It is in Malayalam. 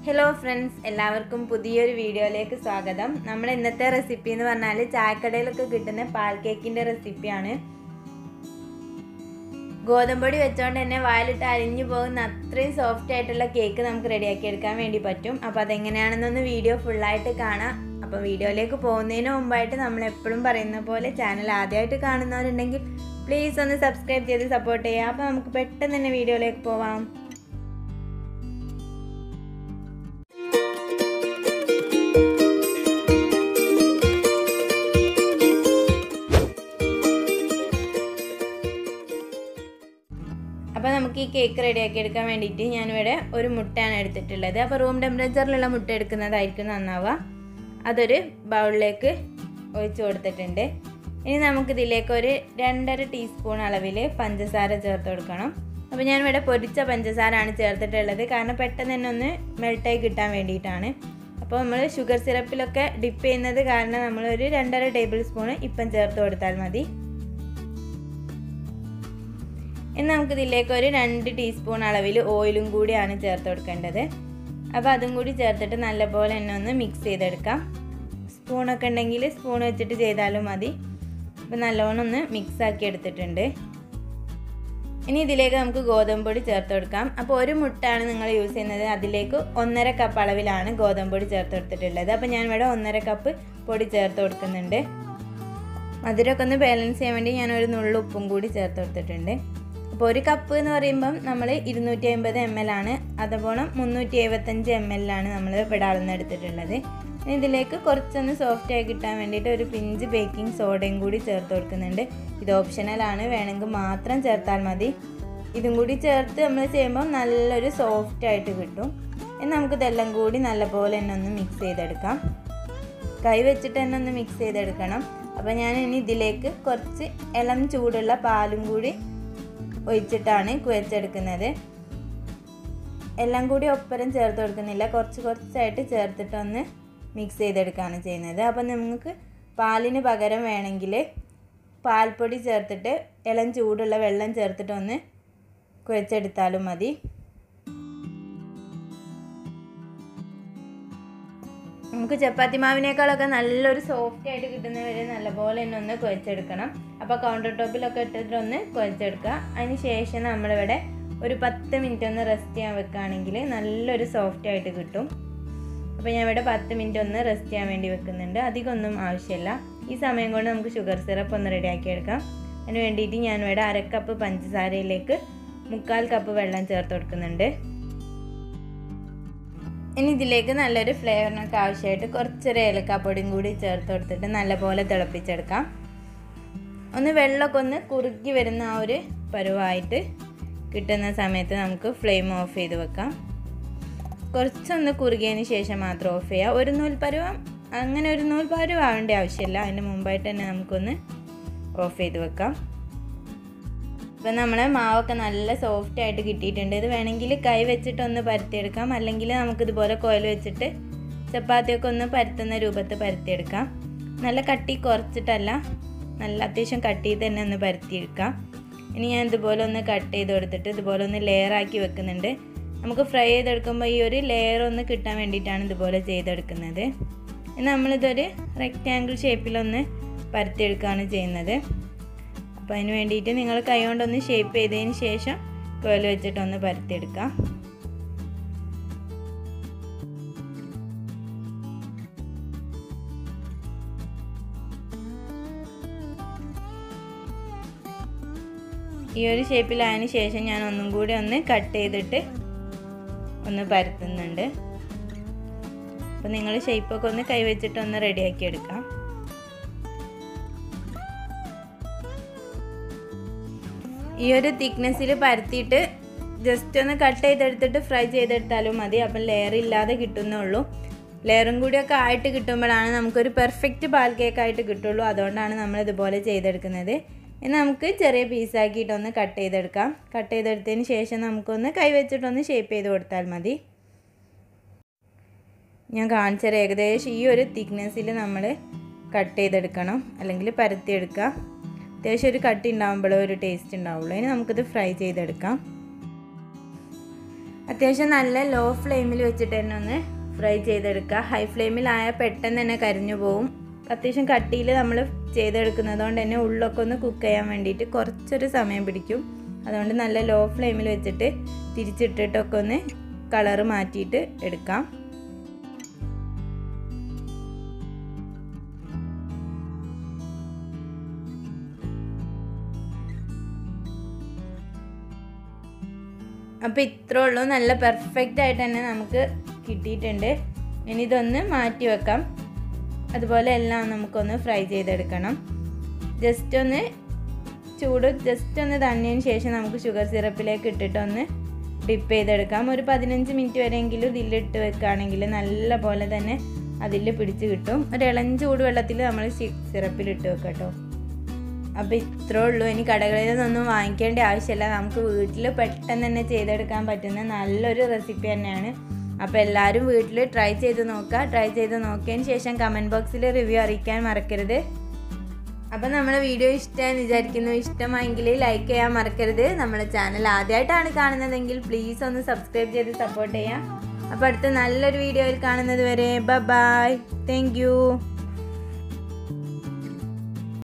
ഹലോ ഫ്രണ്ട്സ് എല്ലാവർക്കും പുതിയൊരു വീഡിയോയിലേക്ക് സ്വാഗതം നമ്മൾ ഇന്നത്തെ റെസിപ്പി എന്ന് പറഞ്ഞാൽ ചായക്കടയിലൊക്കെ കിട്ടുന്ന പാൽ കേക്കിൻ്റെ റെസിപ്പിയാണ് ഗോതമ്പൊടി വെച്ചോണ്ട് തന്നെ വായിലിട്ട് അരിഞ്ഞു പോകുന്ന അത്രയും സോഫ്റ്റ് ആയിട്ടുള്ള കേക്ക് നമുക്ക് റെഡിയാക്കി എടുക്കാൻ വേണ്ടി പറ്റും അപ്പോൾ അതെങ്ങനെയാണെന്നൊന്ന് വീഡിയോ ഫുള്ളായിട്ട് കാണാം അപ്പോൾ വീഡിയോയിലേക്ക് പോകുന്നതിന് മുമ്പായിട്ട് നമ്മൾ എപ്പോഴും പറയുന്ന പോലെ ചാനൽ ആദ്യമായിട്ട് കാണുന്നവരുണ്ടെങ്കിൽ പ്ലീസ് ഒന്ന് സബ്സ്ക്രൈബ് ചെയ്ത് സപ്പോർട്ട് ചെയ്യുക അപ്പോൾ നമുക്ക് പെട്ടെന്ന് തന്നെ വീഡിയോയിലേക്ക് പോവാം അപ്പോൾ നമുക്ക് ഈ കേക്ക് റെഡിയാക്കി എടുക്കാൻ വേണ്ടിയിട്ട് ഞാനിവിടെ ഒരു മുട്ടയാണ് എടുത്തിട്ടുള്ളത് അപ്പോൾ റൂം ടെമ്പറേച്ചറിലുള്ള മുട്ട എടുക്കുന്നതായിരിക്കും നന്നാവുക അതൊരു ബൗളിലേക്ക് ഒഴിച്ച് കൊടുത്തിട്ടുണ്ട് ഇനി നമുക്കിതിലേക്ക് ഒരു രണ്ടര ടീസ്പൂൺ അളവിൽ പഞ്ചസാര ചേർത്ത് കൊടുക്കണം അപ്പോൾ ഞാനിവിടെ പൊരിച്ച പഞ്ചസാരയാണ് ചേർത്തിട്ടുള്ളത് കാരണം പെട്ടെന്ന് തന്നെ ഒന്ന് മെൽട്ടായി കിട്ടാൻ വേണ്ടിയിട്ടാണ് അപ്പോൾ നമ്മൾ ഷുഗർ സിറപ്പിലൊക്കെ ഡിപ്പ് ചെയ്യുന്നത് കാരണം നമ്മളൊരു രണ്ടര ടേബിൾ സ്പൂൺ ഇപ്പം ചേർത്ത് കൊടുത്താൽ മതി ഇനി നമുക്കിതിലേക്ക് ഒരു രണ്ട് ടീസ്പൂൺ അളവിൽ ഓയിലും കൂടിയാണ് ചേർത്ത് കൊടുക്കേണ്ടത് അപ്പോൾ അതും കൂടി ചേർത്തിട്ട് നല്ലപോലെ തന്നെ ഒന്ന് മിക്സ് ചെയ്തെടുക്കാം സ്പൂണൊക്കെ ഉണ്ടെങ്കിൽ സ്പൂൺ വെച്ചിട്ട് ചെയ്താലും മതി അപ്പോൾ നല്ലോണം ഒന്ന് മിക്സ് ആക്കി എടുത്തിട്ടുണ്ട് ഇനി ഇതിലേക്ക് നമുക്ക് ഗോതമ്പ് പൊടി ചേർത്ത് കൊടുക്കാം അപ്പോൾ ഒരു മുട്ടാണ് നിങ്ങൾ യൂസ് ചെയ്യുന്നത് അതിലേക്ക് ഒന്നര കപ്പ് അളവിലാണ് ഗോതമ്പ് പൊടി ചേർത്ത് കൊടുത്തിട്ടുള്ളത് അപ്പോൾ ഞാൻ ഇവിടെ ഒന്നര കപ്പ് പൊടി ചേർത്ത് കൊടുക്കുന്നുണ്ട് മധുരമൊക്കെ ഒന്ന് ബാലൻസ് ചെയ്യാൻ വേണ്ടി ഞാൻ ഒരു നുള്ളു ഉപ്പും കൂടി ചേർത്ത് കൊടുത്തിട്ടുണ്ട് അപ്പോൾ ഒരു കപ്പ് എന്ന് പറയുമ്പം നമ്മൾ ഇരുന്നൂറ്റി അമ്പത് എം എൽ ആണ് അതുപോലെ മുന്നൂറ്റി എഴുപത്തഞ്ച് എം എല്ലാണ് നമ്മൾ ഇവിടെ അളന്നെടുത്തിട്ടുള്ളത് ഇനി ഇതിലേക്ക് കുറച്ചൊന്ന് സോഫ്റ്റ് ആയി കിട്ടാൻ വേണ്ടിയിട്ട് ഒരു പിഞ്ച് ബേക്കിംഗ് സോഡയും കൂടി ചേർത്ത് കൊടുക്കുന്നുണ്ട് ഇത് ഓപ്ഷണലാണ് വേണമെങ്കിൽ മാത്രം ചേർത്താൽ മതി ഇതും കൂടി ചേർത്ത് നമ്മൾ ചെയ്യുമ്പോൾ നല്ലൊരു സോഫ്റ്റ് ആയിട്ട് കിട്ടും ഇനി നമുക്കിതെല്ലാം കൂടി നല്ലപോലെ തന്നെ ഒന്ന് മിക്സ് ചെയ്തെടുക്കാം കൈ വെച്ചിട്ട് തന്നെ ഒന്ന് മിക്സ് ചെയ്തെടുക്കണം അപ്പോൾ ഞാൻ ഇനി ഇതിലേക്ക് കുറച്ച് ഇളം ചൂടുള്ള പാലും കൂടി ഒഴിച്ചിട്ടാണ് കുഴച്ചെടുക്കുന്നത് എല്ലാം കൂടി ഒപ്പരം ചേർത്ത് കൊടുക്കുന്നില്ല കുറച്ച് കുറച്ചായിട്ട് ചേർത്തിട്ടൊന്ന് മിക്സ് ചെയ്തെടുക്കുകയാണ് ചെയ്യുന്നത് അപ്പോൾ നമുക്ക് പാലിന് പകരം വേണമെങ്കിൽ പാൽപ്പൊടി ചേർത്തിട്ട് ഇളം ചൂടുള്ള വെള്ളം ചേർത്തിട്ടൊന്ന് കുഴച്ചെടുത്താലും മതി നമുക്ക് ചപ്പാത്തി മാവിനേക്കാളൊക്കെ നല്ലൊരു സോഫ്റ്റ് ആയിട്ട് കിട്ടുന്നവരെ നല്ലപോലെ തന്നെ ഒന്ന് കുഴച്ചെടുക്കണം അപ്പോൾ കൗണ്ടർ ടോപ്പിലൊക്കെ ഇട്ടിട്ട് ഒന്ന് കുഴച്ചെടുക്കുക അതിന് ശേഷം നമ്മളിവിടെ ഒരു പത്ത് മിനിറ്റ് ഒന്ന് റെസ്റ്റ് ചെയ്യാൻ വെക്കുകയാണെങ്കിൽ നല്ലൊരു സോഫ്റ്റ് ആയിട്ട് കിട്ടും അപ്പോൾ ഞാൻ ഇവിടെ പത്ത് മിനിറ്റ് ഒന്ന് റെസ്റ്റ് ചെയ്യാൻ വേണ്ടി വെക്കുന്നുണ്ട് അധികമൊന്നും ആവശ്യമില്ല ഈ സമയം കൊണ്ട് നമുക്ക് ഷുഗർ സിറപ്പ് ഒന്ന് റെഡിയാക്കി എടുക്കാം അതിന് വേണ്ടിയിട്ട് ഞാൻ ഇവിടെ അരക്കപ്പ് പഞ്ചസാരയിലേക്ക് മുക്കാൽ കപ്പ് വെള്ളം ചേർത്ത് കൊടുക്കുന്നുണ്ട് ഇനി ഇതിലേക്ക് നല്ലൊരു ഫ്ലേവറിനൊക്കെ ആവശ്യമായിട്ട് കുറച്ചൊരു ഏലക്കാപ്പൊടിയും കൂടി ചേർത്ത് കൊടുത്തിട്ട് നല്ലപോലെ തിളപ്പിച്ചെടുക്കാം ഒന്ന് വെള്ളമൊക്കെ ഒന്ന് കുറുക്കി വരുന്ന ആ ഒരു പരുവായിട്ട് കിട്ടുന്ന സമയത്ത് നമുക്ക് ഫ്ലെയിം ഓഫ് ചെയ്ത് വെക്കാം കുറച്ചൊന്ന് കുറുകിയതിന് ശേഷം മാത്രം ഓഫ് ചെയ്യുക ഒരു നൂൽ പരുവം അങ്ങനെ ഒരു നൂൽ പരുവം ആവേണ്ട ആവശ്യമില്ല അതിന് മുമ്പായിട്ട് തന്നെ നമുക്കൊന്ന് ഓഫ് ചെയ്ത് വെക്കാം ഇപ്പം നമ്മളെ മാവൊക്കെ നല്ല സോഫ്റ്റ് ആയിട്ട് കിട്ടിയിട്ടുണ്ട് ഇത് വേണമെങ്കിൽ കൈ വെച്ചിട്ടൊന്ന് പരത്തിയെടുക്കാം അല്ലെങ്കിൽ നമുക്കിതുപോലെ കോയിൽ വെച്ചിട്ട് ചപ്പാത്തിയൊക്കെ ഒന്ന് പരത്തുന്ന രൂപത്തിൽ പരത്തിയെടുക്കാം നല്ല കട്ടി കുറച്ചിട്ടല്ല നല്ല അത്യാവശ്യം കട്ട് ചെയ്ത് തന്നെ ഒന്ന് പരത്തിയെടുക്കാം ഇനി ഞാൻ ഇതുപോലെ ഒന്ന് കട്ട് ചെയ്ത് കൊടുത്തിട്ട് ഇതുപോലെ ഒന്ന് ലെയർ ആക്കി വെക്കുന്നുണ്ട് നമുക്ക് ഫ്രൈ ചെയ്തെടുക്കുമ്പോൾ ഈ ഒരു ലെയർ ഒന്ന് കിട്ടാൻ വേണ്ടിയിട്ടാണ് ഇതുപോലെ ചെയ്തെടുക്കുന്നത് നമ്മളിതൊരു റെക്റ്റാങ്കിൾ ഷേപ്പിലൊന്ന് പരത്തിയെടുക്കുകയാണ് ചെയ്യുന്നത് അപ്പോൾ അതിന് വേണ്ടിയിട്ട് നിങ്ങൾ കൈ കൊണ്ടൊന്ന് ഷേപ്പ് ചെയ്തതിന് ശേഷം കോയിൽ വെച്ചിട്ടൊന്ന് പരത്തിയെടുക്കാം ഈ ഒരു ഷേപ്പിലായതിനു ശേഷം ഞാൻ ഒന്നും കൂടി ഒന്ന് കട്ട് ചെയ്തിട്ട് ഒന്ന് പരത്തുന്നുണ്ട് അപ്പോൾ നിങ്ങൾ ഷേപ്പൊക്കെ ഒന്ന് കൈവച്ചിട്ട് ഒന്ന് റെഡിയാക്കി എടുക്കാം ഈ ഒരു തിക്നെസ്സിൽ പരത്തിയിട്ട് ജസ്റ്റ് ഒന്ന് കട്ട് ചെയ്തെടുത്തിട്ട് ഫ്രൈ ചെയ്തെടുത്താലും മതി അപ്പം ലെയർ ഇല്ലാതെ കിട്ടുന്നുള്ളൂ ലെയറും കൂടിയൊക്കെ ആയിട്ട് കിട്ടുമ്പോഴാണ് നമുക്കൊരു പെർഫെക്റ്റ് പാൽ കേക്ക് ആയിട്ട് കിട്ടുള്ളൂ അതുകൊണ്ടാണ് നമ്മൾ ഇതുപോലെ ചെയ്തെടുക്കുന്നത് ഇനി നമുക്ക് ചെറിയ പീസാക്കിയിട്ടൊന്ന് കട്ട് ചെയ്തെടുക്കാം കട്ട് ചെയ്തെടുത്തതിന് ശേഷം നമുക്കൊന്ന് കൈവച്ചിട്ടൊന്ന് ഷേപ്പ് ചെയ്ത് കൊടുത്താൽ മതി ഞാൻ കാണിച്ചത് ഏകദേശം ഈ ഒരു തിക്നെസ്സിൽ നമ്മൾ കട്ട് ചെയ്തെടുക്കണം അല്ലെങ്കിൽ പരത്തിയെടുക്കുക അത്യാവശ്യം ഒരു കട്ടി ഉണ്ടാകുമ്പോഴേ ഒരു ടേസ്റ്റ് ഉണ്ടാവുള്ളൂ ഇനി നമുക്കിത് ഫ്രൈ ചെയ്തെടുക്കാം അത്യാവശ്യം നല്ല ലോ ഫ്ലെയിമിൽ വെച്ചിട്ട് തന്നെ ഒന്ന് ഫ്രൈ ചെയ്തെടുക്കുക ഹൈ ഫ്ലെയിമിലായാൽ പെട്ടെന്ന് തന്നെ കരിഞ്ഞു പോവും അത്യാവശ്യം കട്ടിയിൽ നമ്മൾ ചെയ്തെടുക്കുന്നത് കൊണ്ട് തന്നെ ഉള്ളൊക്കെ ഒന്ന് കുക്ക് ചെയ്യാൻ വേണ്ടിയിട്ട് കുറച്ചൊരു സമയം പിടിക്കും അതുകൊണ്ട് നല്ല ലോ ഫ്ലെയിമിൽ വെച്ചിട്ട് തിരിച്ചിട്ടിട്ടൊക്കെ ഒന്ന് കളറ് മാറ്റിയിട്ട് എടുക്കാം അപ്പോൾ ഇത്രേ ഉള്ളൂ നല്ല പെർഫെക്റ്റ് ആയിട്ട് തന്നെ നമുക്ക് കിട്ടിയിട്ടുണ്ട് ഇനി ഇതൊന്ന് മാറ്റി വെക്കാം അതുപോലെ എല്ലാം നമുക്കൊന്ന് ഫ്രൈ ചെയ്തെടുക്കണം ജസ്റ്റ് ഒന്ന് ചൂട് ജസ്റ്റ് ഒന്ന് തണ്ണിയതിന് ശേഷം നമുക്ക് ഷുഗർ സിറപ്പിലേക്ക് ഇട്ടിട്ടൊന്ന് ഡിപ്പ് ചെയ്തെടുക്കാം ഒരു പതിനഞ്ച് മിനിറ്റ് വരെയെങ്കിലും ഇതിലിട്ട് വെക്കുകയാണെങ്കിൽ നല്ല പോലെ തന്നെ അതിൽ പിടിച്ച് കിട്ടും ഒരു ഇളം ചൂട് വെള്ളത്തിൽ നമ്മൾ സിറപ്പിൽ ഇട്ട് വെക്കാം കേട്ടോ അപ്പോൾ ഇത്രേ ഉള്ളൂ ഇനി കടകളിൽ നിന്നൊന്നും വാങ്ങിക്കേണ്ട ആവശ്യമില്ല നമുക്ക് വീട്ടിൽ പെട്ടെന്ന് തന്നെ ചെയ്തെടുക്കാൻ പറ്റുന്ന നല്ലൊരു റെസിപ്പി തന്നെയാണ് അപ്പോൾ എല്ലാവരും വീട്ടിൽ ട്രൈ ചെയ്ത് നോക്കുക ട്രൈ ചെയ്ത് നോക്കിയതിന് ശേഷം കമൻറ്റ് ബോക്സിൽ റിവ്യൂ അറിയിക്കാൻ മറക്കരുത് അപ്പോൾ നമ്മുടെ വീഡിയോ ഇഷ്ടമായെന്ന് വിചാരിക്കുന്നു ഇഷ്ടമായെങ്കിൽ ലൈക്ക് ചെയ്യാൻ മറക്കരുത് നമ്മുടെ ചാനൽ ആദ്യമായിട്ടാണ് കാണുന്നതെങ്കിൽ പ്ലീസ് ഒന്ന് സബ്സ്ക്രൈബ് ചെയ്ത് സപ്പോർട്ട് ചെയ്യാം അപ്പോൾ അടുത്ത നല്ലൊരു വീഡിയോയിൽ കാണുന്നത് വരെ ബൈ താങ്ക്